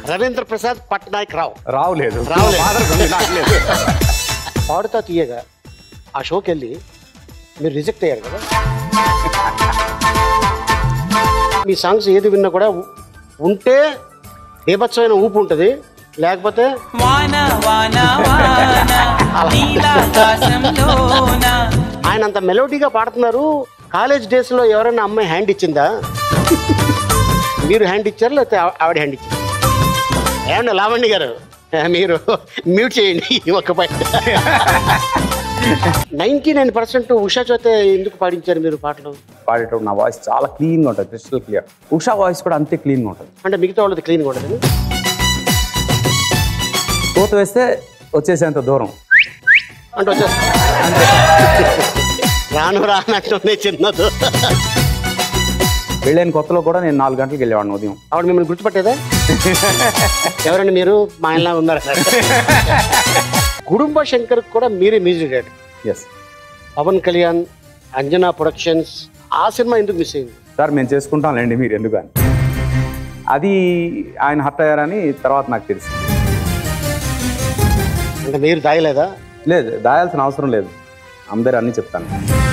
రవీంద్ర ప్రసాద్ పట్నాయక్ రావు రావులేదు రావులేదు. ఫాదర్కి ఉంది, నాకు లేదు. పాడుతా తీయగా ఆ షోకి వెళ్ళి మీరు రిజెక్ట్ అయ్యారు కదా మీ సాంగ్స్ ఏది విన్నా కూడా ఉ- ఉంటే బీభత్సమైన ఊపు ఉంటుంది లేకపోతే వాన వాన వాన నీలాకాశంలోన ఆయన అంత మెలోడీగా పాడుతున్నారు కాలేజ్ డేస్లో ఎవరైనా అమ్మాయి హ్యాండ్ ఇచ్చిందా మీరు హ్యాండ్ ఇచ్చారు లేకపోతే ఆ- ఆవిడ హ్యాండ్ ఇచ్చారు ఏమన్నా లావణ్య గారు మీరు మ్యూట్ చేయండి ఒక బయట నైంటీ నైన్ పర్సెంట్ ఉషా చేత ఎందుకు పాడించారు మీరు పాటలు పాడేటప్పుడు నా వాయిస్ చాలా క్లీన్గా ఉంటుంది క్రిస్టల్ క్లియర్ ఉషా వాయిస్ కూడా అంతే క్లీన్గా ఉంటుంది అంటే మిగతా వాళ్ళది క్లీన్గా ఉండదు కోత వేస్తే వచ్చేసేంత దూరం అంటే వచ్చేస్తా రాను రానట్టుందే చిన్నదు వెళ్ళిన కొత్తలో కూడా నేను నాలుగు గంటలకు వెళ్ళేవాడిని ఉదయం ఆవిడ మిమ్మల్ని గుర్తుపట్టేదా ఎవరండి మీరు మా ఆయనలా ఉన్నారు కుటుంబ శంకర్ కూడా మీరే music director S Pawan Kalyan Anjana productions ఆ సినిమా ఎందుకు మిస్ అయింది సార్ మేము చేసుకుంటాంలేండి మీరు ఎందుకు అని అది ఆయన హర్ట్ అయ్యారని తర్వాత నాకు తెలిసింది అంటే మీరు దాయలేదా లేదు దాయాల్సిన అవసరం లేదు అందరు అన్నీ చెప్తాను